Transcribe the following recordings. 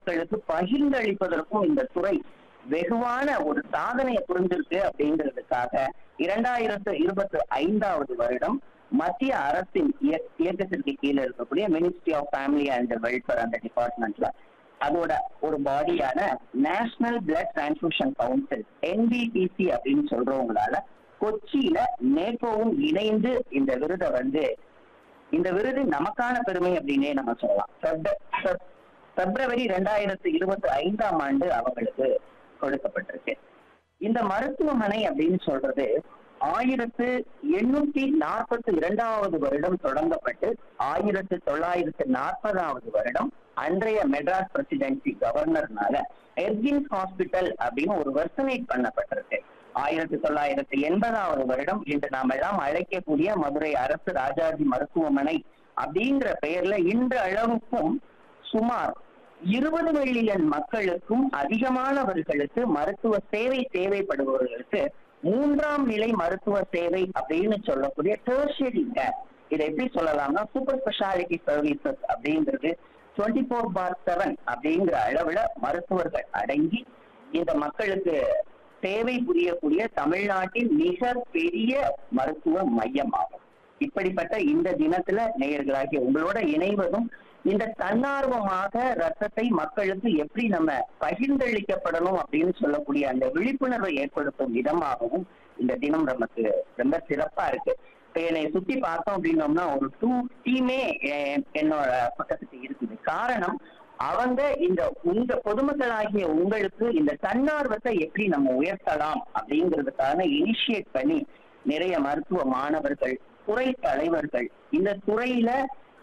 மக்களுக்கு பகிர்ந்தளிப்பதற்கும் இந்த துறை வெகுவான ஒரு சாதனையை புரிஞ்சிருக்கு அப்படிங்கிறதுக்காக இரண்டாயிரத்து இருபத்தி ஐந்தாவது வருடம் மத்திய அரசின் இய- இயக்கத்திற்கு கீழே இருக்கக்கூடிய ministry of family and welfare அந்த டிபார்ட்மெண்ட்ல அதோட ஒரு பாடியான national blood transfusion council NBBC அப்படின்னு சொல்றவங்களால கொச்சியில நேட்டோவும் இணைந்து இந்த விருதை வந்து இந்த விருது நமக்கான பெருமை அப்படின்னே நம்ம சொல்லலாம் பெப்ர- பெப்- பிப்ரவரி ரெண்டாயிரத்து இருபத்தி ஐந்தாம் ஆண்டு அவங்களுக்கு கொடுக்கப்பட்டிருக்கு இந்த மருத்துவமனை அப்படின்னு சொல்றது ஆயிரத்து எண்ணூத்தி நாற்பத்தி இரண்டாவது வருடம் தொடங்கப்பட்டு ஆயிரத்து தொள்ளாயிரத்து நாற்பதாவது வருடம் அன்றைய மெட்ராஸ் பிரசிடென்சி கவர்னர்னால எர்கின்ஸ் ஹாஸ்பிட்டல் அப்படின்னு ஒரு வெர்சனேட் பண்ணப்பட்டிருக்கு ஆயிரத்தி தொள்ளாயிரத்தி எண்பதாவது வருடம் இன்று நாம் எல்லாம் அழைக்கக்கூடிய மதுரை அரசு ராஜாஜி மருத்துவமனை அப்படிங்கிற பெயர்ல இன்று அளவுக்கும் சுமார் இருபது மில்லியன் மக்களுக்கும் அதிகமானவர்களுக்கு மருத்துவ சேவை தேவைப்படுபவர்களுக்கு மூன்றாம் நிலை மருத்துவ சேவை அப்படின்னு சொல்லக்கூடிய டெர்ஷியரி கேர் இதை எப்படி சொல்லலாம்னா சூப்பர் ஸ்பெஷாலிட்டி சர்வீசஸ் அப்படிங்கிறது டுவெண்ட்டி ஃபோர் பார் செவன் அப்படிங்கிற அளவுல மருத்துவர்கள் அடங்கி இந்த மக்களுக்கு சேவை புரியக்கூடிய தமிழ்நாட்டின் மிக பெரிய மருத்துவ மையம் ஆகும் இப்படிப்பட்ட இந்த தினத்துல நேயர்களாகிய உங்களோட இணைவதும் இந்த தன்னார்வமாக ரத்தத்தை மக்களுக்கு எப்படி நம்ம பகிர்ந்தளிக்கப்படணும் அப்படின்னு சொல்லக்கூடிய அந்த விழிப்புணர்வை ஏற்படுத்தும் விதமாகவும் இந்த தினம் நமக்கு ரொம்ப சிறப்பா இருக்கு இப்ப என்னை சுத்தி பார்த்தோம் அப்படின்னோம்னா ஒரு டூ டீமே என்னோட பக்கத்துக்கு இருக்குது காரணம் அவங்க இந்த உங்க பொதுமக்களாகிய உங்களுக்கு இந்த தன்னார்வத்தை எப்படி நம்ம உயர்த்தலாம் அப்படிங்கிறதுக்கான இனிஷியேட் பண்ணி நிறைய மருத்துவ மாணவர்கள் துறை தலைவர்கள் இந்த துறையில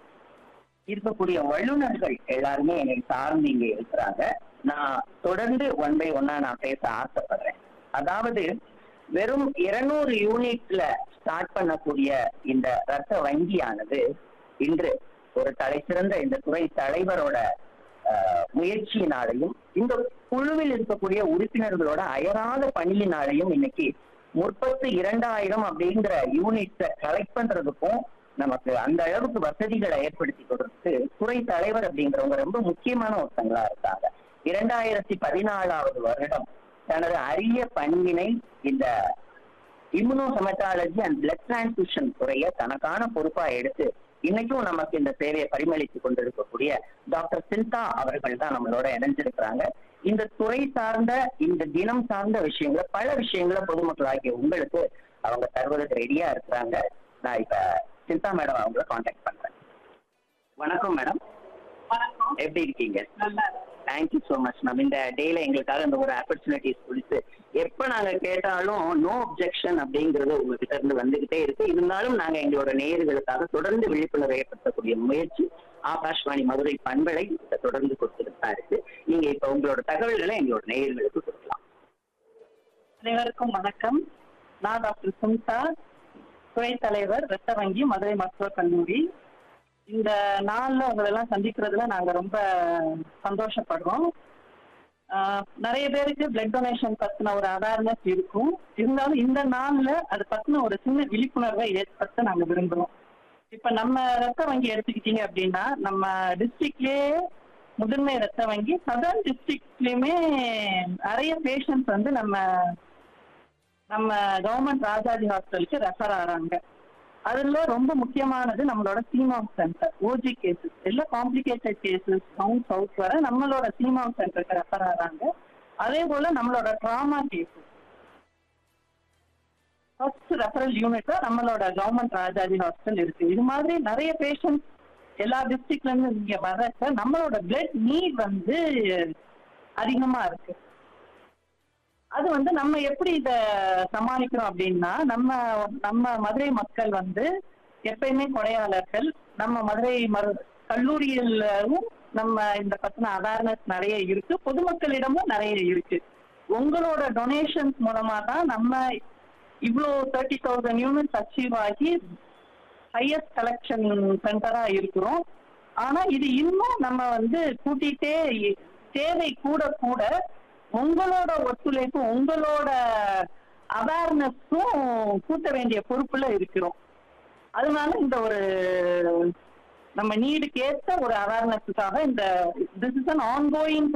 இருக்கக்கூடிய வல்லுநர்கள் எல்லாருமே என்னை சார்ந்து இங்க இருக்கிறாங்க நான் தொடர்ந்து ஒன் பை ஒன்னா நான் பேச ஆசைப்படுறேன் அதாவது வெறும் இருநூறு யூனிட்ல ஸ்டார்ட் பண்ணக்கூடிய இந்த ரத்த வங்கியானது இன்று ஒரு தலை சிறந்த இந்த துறை தலைவரோட ஆஹ், முயற்சியினாலையும் இந்த குழுவில் இருக்கக்கூடிய உறுப்பினர்களோட அயராத பணியினாலையும் இன்னைக்கு முப்பத்தி இரண்டாயிரம் அப்படிங்கிற யூனிட்ஸை கலெக்ட் பண்றதுக்கும் நமக்கு அந்த அளவுக்கு வசதிகளை ஏற்படுத்தி கொடுத்து துறை தலைவர் அப்படிங்கிறவங்க ரொம்ப முக்கியமான ஒருத்தங்களா இருக்காங்க இரண்டாயிரத்தி பதினாலாவது வருடம் தனது அரிய பணியினை இந்த இம்யூனோசெமட்டாலஜி அண்ட் பிளட் டிரான்ஸ்ஃபியூஷன் துறையை தனக்கான பொறுப்பா எடுத்து இன்னைக்கும் நமக்கு இந்த சேவையை பரிமளித்துக் கொண்டிருக்கக்கூடிய டாக்டர் சிந்தா அவர்கள் தான் நம்மளோட இணைஞ்சிருக்கிறாங்க இந்த துறை சார்ந்த இந்த தினம் சார்ந்த விஷயங்களை பல விஷயங்களை பொதுமக்களாகிய உங்களுக்கு அவங்க தருவதற்கு ரெடியா இருக்கிறாங்க நான் இப்ப சிந்தா மேடம் அவங்கள காண்டாக்ட் பண்றேன் வணக்கம் மேடம் வணக்கம் எப்படி இருக்கீங்க நல்லா இருக்கு. தேங்க்யூ ஸோ மச் மேம் இந்த டேல எங்களுக்காக இந்த ஒரு ஆப்பர்ச்சுனிட்டிஸ் கொடுத்து எப்ப நாங்க கேட்டாலும் நோ அப்ஜெக்ஷன் அப்படிங்கிறது உங்ககிட்ட இருந்து வந்துகிட்டே இருக்கு இருந்தாலும் நாங்க எங்களோட நேயர்களுக்காக தொடர்ந்து விழிப்புணர்வை ஏற்படுத்தக்கூடிய முயற்சி ஆகாஷ்வாணி மதுரை பண்பலை இதை தொடர்ந்து கொடுத்துட்டு தான் இருக்கு நீங்க இப்ப உங்களோட தகவல்களை எங்களோட நேயர்களுக்கு கொடுக்கலாம் அனைவருக்கும் வணக்கம் நான் டாக்டர் சுமிதா துறை தலைவர் ரத்த வங்கி மதுரை மருத்துவக் கல்லூரி இந்த நாள்ல உங்களை எல்லாம் சந்திக்கிறதுல நாங்க ரொம்ப சந்தோஷப்படுறோம் ஆஹ் நிறைய பேருக்கு பிளட் டொனேஷன் பத்தின ஒரு அவேர்னஸ் இருக்கும் இருந்தாலும் இந்த நாள்ல அது பத்தின ஒரு சின்ன விழிப்புணர்வை ஏற்படுத்த நாங்க விரும்புறோம் இப்ப நம்ம ரத்த வங்கி எடுத்துக்கிட்டீங்க அப்படின்னா நம்ம டிஸ்ட்ரிக்ட்லயே முதன்மை ரத்த வங்கி சதர்ன் டிஸ்ட்ரிக்ட்லயுமே நிறைய பேஷண்ட்ஸ் வந்து நம்ம நம்ம கவர்மெண்ட் ராஜாஜி ஹாஸ்பிட்டலுக்கு ரெஃபர் ஆறாங்க அதுல ரொம்ப முக்கியமானது நம்மளோட சீமாம் சென்டர் ஓஜி கேசஸ் இல்ல காம்ப்ளிகேட்டட் கேசஸ் டவுன் சவுத் வர நம்மளோட சீமாம் சென்டருக்கு ரெஃபர் ஆறாங்க அதே போல நம்மளோட ட்ராமா கேசஸ் ஃபர்ஸ்ட் ரெஃபரல் யூனிட்டா நம்மளோட கவர்மெண்ட் ராஜாஜி ஹாஸ்பிட்டல் இருக்கு இது மாதிரி நிறைய பேஷண்ட்ஸ் எல்லா டிஸ்ட்ரிக்ட்ல இருந்து இங்க வர்றப்ப நம்மளோட பிளட் நீட் வந்து அதிகமா இருக்கு அது வந்து நம்ம எப்படி இத சமாளிக்கிறோம் அப்படின்னா நம்ம நம்ம மதுரை மக்கள் வந்து எப்பயுமே கொடையாளர்கள் நம்ம மதுரை மரு கல்லூரியிலும் நம்ம இந்த பத்தின அவேர்னஸ் நிறைய இருக்கு பொதுமக்களிடமும் நிறைய இருக்கு உங்களோட டொனேஷன்ஸ் மூலமா தான் நம்ம இவ்வளோ தேர்ட்டி தௌசண்ட் யூனிட்ஸ் அச்சீவ் ஆகி ஹையஸ்ட் கலெக்ஷன் சென்டரா இருக்கிறோம் ஆனா இது இன்னும் நம்ம வந்து கூட்டிட்டே இ- தேவை கூட கூட உங்களோட ஒத்துழைப்பு உங்களோட அவேர்னஸும் கூட்ட வேண்டிய பொறுப்புல இருக்கிறோம் அதனால இந்த ஒரு நம்ம நீடுக்கு ஏற்ற ஒரு அவேர்னஸுக்காக இந்த திஸ் இஸ் அன் ஆன்கோயிங்